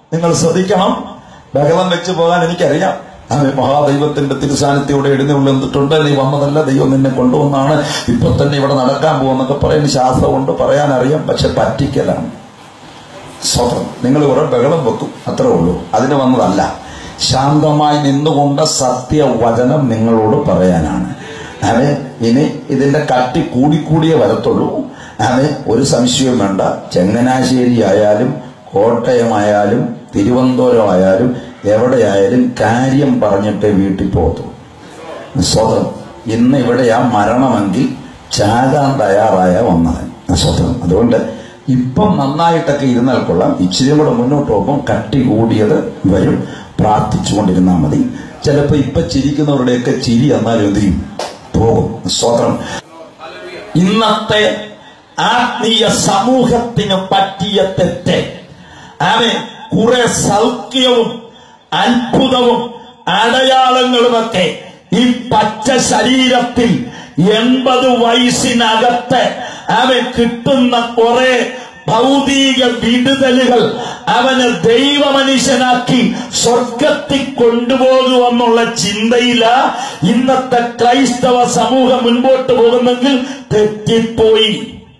നിങ്ങൾ ശ്രദ്ധിക്കണം ബഹളം വെച്ച് പോകാൻ എനിക്കറിയാം ആമേ മഹാദൈവത്തിന്റെ തിരുസാന്നിധ്യയോടെ എഴുന്നള്ളി വന്നിട്ടുണ്ട് നീ വന്നതല്ല ദൈവം നിന്നെ കൊണ്ടുവന്നാണ് ഇപ്പൊ തന്നെ ഇവിടെ നടക്കാൻ പോകുന്നൊക്കെ പറയുന്ന ശാസ്ത്രമുണ്ട് പറയാനറിയാം പക്ഷെ പറ്റിക്കലാണ് സ്വതം നിങ്ങൾ കുറെ ബഹളം വെക്കും അത്രേ ഉള്ളൂ അതിന് വന്നതല്ല ശാന്തമായി നിന്നുകൊണ്ട് സത്യവചനം നിങ്ങളോട് പറയാനാണ് അതെ ഇനി ഇതിന്റെ കട്ടി കൂടിക്കൂടിയേ വരത്തുള്ളൂ അതെ ഒരു സംശയവും വേണ്ട ചങ്ങനാശ്ശേരി ആയാലും കോട്ടയമായാലും തിരുവനന്തപുരം ആയാലും എവിടെയായാലും കാര്യം പറഞ്ഞിട്ടേ വീട്ടിൽ പോകത്തുള്ളൂ സ്വതം ഇന്ന് ഇവിടെയാ മരണമെങ്കിൽ ചാകാൻ തയ്യാറായ വന്നത് സ്വതം അതുകൊണ്ട് ഇപ്പം നന്നായിട്ടൊക്കെ ഇരുന്നാൽ കൊള്ളാം ഇച്ചിരി കൂടെ മുന്നോട്ട് പോകുമ്പോൾ കട്ടി കൂടിയത് വരും പ്രാർത്ഥിച്ചുകൊണ്ടിരുന്നാൽ മതി ചിലപ്പോൾ ഇപ്പൊ ചിരിക്കുന്നവരുടെയൊക്കെ ചിരി എന്നാലും എന്ത് ചെയ്യും പോകും സ്വതം ഇന്നത്തെ ആത്മീയ സമൂഹത്തിന് പറ്റിയ തെറ്റ് അവൻ കുറെ സൗഖ്യവും അത്ഭുതവും അടയാളങ്ങളുമൊക്കെ ഈ പച്ച ശരീരത്തിൽ എൺപത് വയസ്സിനകത്ത് അവൻ കിട്ടുന്ന കുറെ ഭൗതിക വിടുതലുകൾ അവനെ ദൈവമനുഷ്യനാക്കി സ്വർഗത്തിൽ കൊണ്ടുപോകുമെന്നുള്ള ചിന്തയില ഇന്നത്തെ ക്രൈസ്തവ സമൂഹം മുൻപോട്ട് പോകുന്നെങ്കിൽ തെറ്റിപ്പോയി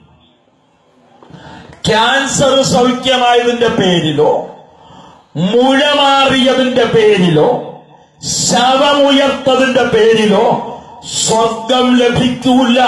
ക്യാൻസർ സൗഖ്യമായതിന്റെ പേരിലോ മുഴമാറിയതിന്റെ പേരിലോ ശവമുയർത്തതിന്റെ പേരിലോ സ്വർഗം ലഭിക്കൂല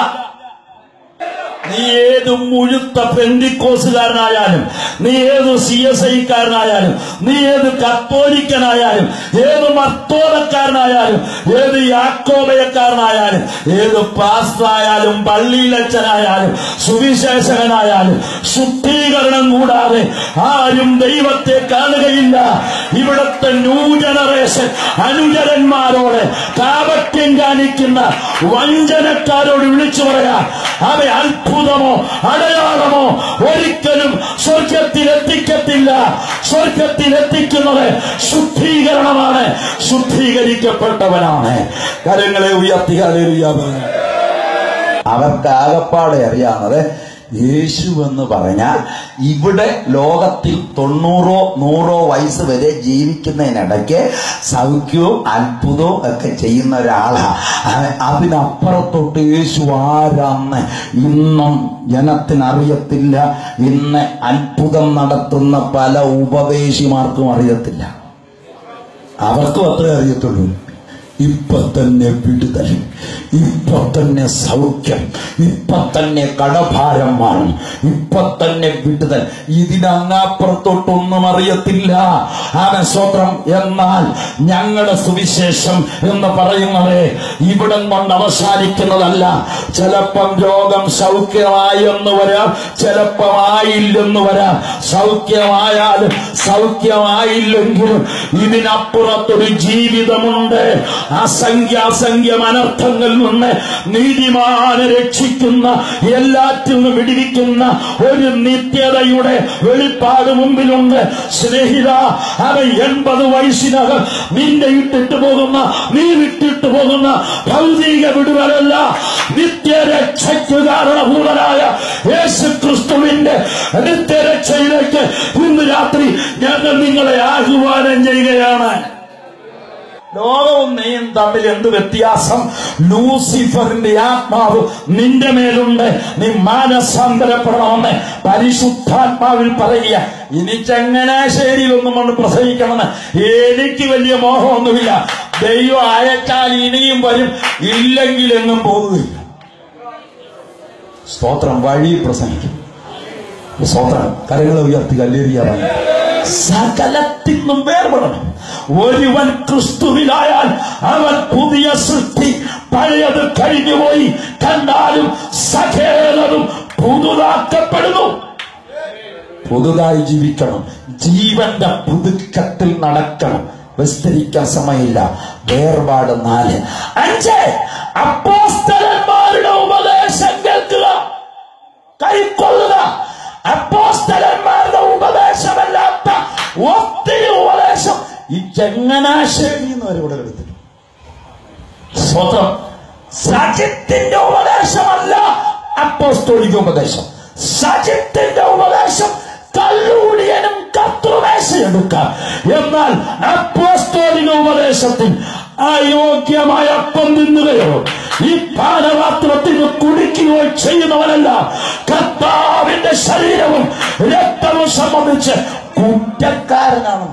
നീ ഏത് മുഴുത്ത പെന്തിക്കോസുകാരനായാലും നീ ഏത് സി എസ് ഐക്കാരനായാലും നീ ഏത് കത്തോലിക്കനായാലും ഏത് മർത്തോലക്കാരനായാലും ഏത് യാക്കോബയക്കാരനായാലും ഏത് പാസ്റ്ററായാലും പള്ളിയിലച്ചനായാലും സുവിശേഷകനായാലും ശുദ്ധീകരണം കൂടാതെ ആരും ദൈവത്തെ കാണുകയില്ല ഇവിടുത്തെ ന്യൂ ജനറേഷൻ അനുചരന്മാരോട് കാപട്യം കാണിക്കുന്ന വഞ്ചനക്കാരോട് വിളിച്ചു പറയാം അവ അത്ഭുതമോ അടയാളമോ ഒരിക്കലും സ്വർഗത്തിൽ എത്തിക്കത്തില്ല സ്വർഗത്തിൽ എത്തിക്കുന്നത് ശുദ്ധീകരണമാണ് ശുദ്ധീകരിക്കപ്പെട്ടവനാണ് കരങ്ങളെ ഉയർത്തി ഹല്ലേലൂയ അവർക്ക് ആകപ്പാടെ അറിയാവുന്നത് യേശു എന്ന് പറഞ്ഞാൽ ഇവിടെ ലോകത്തിൽ തൊണ്ണൂറോ നൂറോ വയസ്സ് വരെ ജീവിക്കുന്നതിനിടയ്ക്ക് സൗഖ്യവും അത്ഭുതവും ഒക്കെ ചെയ്യുന്ന ഒരാളാ അവൻ അതിനപ്പുറത്തോട്ട് യേശു ആരാന്ന് ഇന്നും ജനത്തിനറിയത്തില്ല ഇന്ന് അത്ഭുതം നടത്തുന്ന പല ഉപദേശിമാർക്കും അറിയത്തില്ല അവർക്കും അത്രേ അറിയത്തുള്ളൂ ഇപ്പൊ തന്നെ വിടുതൽ ഇപ്പൊ തന്നെ സൗഖ്യം ഇപ്പൊ തന്നെ കടഭാരം മാറും ഇപ്പൊ തന്നെ വിടുതൽ ഇതിനങ്ങാപ്പുറത്തോട്ടൊന്നും അറിയത്തില്ല അവൻ സ്വത്രം എന്നാൽ ഞങ്ങളുടെ സുവിശേഷം എന്ന് പറയുന്നത് ഇവിടം കൊണ്ട് അവസാനിക്കുന്നതല്ല ചിലപ്പം രോഗം സൗഖ്യമായെന്ന് വരാം ചിലപ്പം ആയില്ലെന്ന് വരാം സൗഖ്യമായാലും സൗഖ്യമായില്ലെങ്കിലും ഇതിനപ്പുറത്തൊരു ജീവിതമുണ്ട് അസംഖ്യാസംഖ്യം അനർത്ഥങ്ങളിൽ നിന്ന് നീതിമാനെ രക്ഷിക്കുന്ന എല്ലാറ്റിൽ നിന്നും വിടിവിക്കുന്ന ഒരു നിത്യതയുടെ വെളിപ്പാട് മുമ്പിലുണ്ട് സ്നേഹിത അവൻ എൺപത് വയസ്സിനകം നിന്റെ ഇട്ടിട്ട് പോകുന്ന നീ വിട്ടിട്ട് പോകുന്ന ഭൗതിക വിടുതലല്ല നിത്യരക്ഷയ്ക്ക് കാരണഭൂതനായ യേശു ക്രിസ്തുവിന്റെ നിത്യരക്ഷയിലേക്ക് ഇന്ന് രാത്രി ഞങ്ങൾ നിങ്ങളെ ആഹ്വാനം ചെയ്യുകയാണ് ലോകവും നീയും തമ്മിൽ എന്ത് വ്യത്യാസം ലൂസിഫറിന്റെ ആത്മാവ് നിന്റെ മേലുണ്ട് നീ മാനസാന്തരപ്പെടണമെന്ന് പരിശുദ്ധാത്മാവിൽ പറയുക ഇനി ചങ്ങനാശ്ശേരിയിലൊന്നും കൊണ്ട് പ്രസംഗിക്കണമെന്ന് എനിക്ക് വലിയ മോഹമൊന്നുമില്ല ദൈവം അയച്ചാൽ ഇനിയും വരും ഇല്ലെങ്കിൽ എങ്ങും പോകുകയില്ല സ്തോത്രം വഴി പ്രസംഗിക്കും സ്തോത്രം കരങ്ങളെ ഉയർത്തി കല്ലേറിയാറാണ് സകലത്തിൽ നിന്നും വേർപെടണം ഒരുവൻ ക്രിസ്തുവിലായാൽ അവൻ പുതിയ സൃഷ്ടി പഴയത് കഴിഞ്ഞുപോയി കണ്ടാലും സകലതും പുതുതാക്കപ്പെടുന്നു പുതുതായി ജീവിക്കണം ജീവന്റെ പുതുക്കത്തിൽ നടക്കണം വിസ്തരിക്കാൻ സമയമില്ല വേർപാട് നാല് അഞ്ച് അപ്പോസ്തലന്മാരുടെ ഉപദേശം കേൾക്കുക കൈക്കൊള്ളുക അപ്പോസ്തലന്മാരുടെ ഉപദേശമല്ലാത്ത ഒത്തിരി ഉപദേശം ഈ ചങ്ങനാശ്ശേരി എന്ന് വരെ ഇവിടെ എടുത്തിട്ടുണ്ട് സ്വതം സജിത്തിന്റെ ഉപദേശമല്ല അപ്പോസ്തോലിക ഉപദേശം സജിത്തിന്റെ ഉപദേശം കല്ലുകൂടിയനും കത്തുമേശയെടുക്കാം എന്നാൽ അപ്പോസ്തോലിക ഉപദേശത്തിൽ അയോഗ്യമായ അപ്പം തിന്നുകയോ ഈ പാനപാത്രത്തിന് കുടിക്കുകയോ ചെയ്യുന്നവനല്ല കർത്താവിന്റെ ശരീരവും രക്തവും സംബന്ധിച്ച് കുറ്റക്കാരനാണ്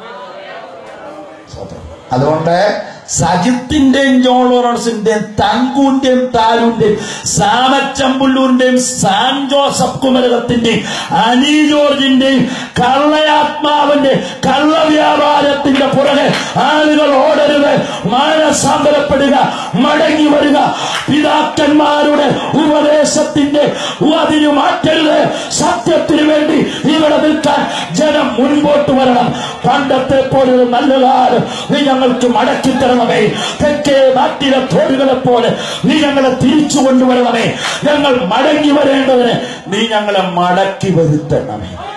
അതുകൊണ്ട് സജിത്തിന്റെയും ജോൺ ലോറൻസിന്റെയും തങ്കൂന്റെയും താരൂന്റെയും സാമച്ചമ്പുള്ളൂരിന്റെയും സാൻ ജോസഫ് കുമരകത്തിന്റെയും അനി ജോർജിന്റെയും കള്ളയാത്മാവിന്റെ കള്ളവ്യാപാരത്തിന്റെ പുറകെ ആളുകൾ ഓടരുത് മാനസാന്തരപ്പെടുക മടങ്ങി വരിക പിതാക്കന്മാരുടെ ഉപദേശത്തിന്റെ അതിന് മാറ്റരുത് സത്യത്തിന് വേണ്ടി ഇവിടെ നിൽക്കാൻ ജനം മുൻപോട്ട് വരണം പണ്ടത്തെ പോലൊരു നല്ല കാലം നീ ഞങ്ങൾക്ക് മടക്കി തരണമേ തെക്കേ നാട്ടിലെ തോടുകളെ പോലെ നീ ഞങ്ങളെ തിരിച്ചു കൊണ്ടുവരണമേ ഞങ്ങൾ മടങ്ങി വരേണ്ടതിന് നീ ഞങ്ങളെ മടക്കി വരുത്തണമേ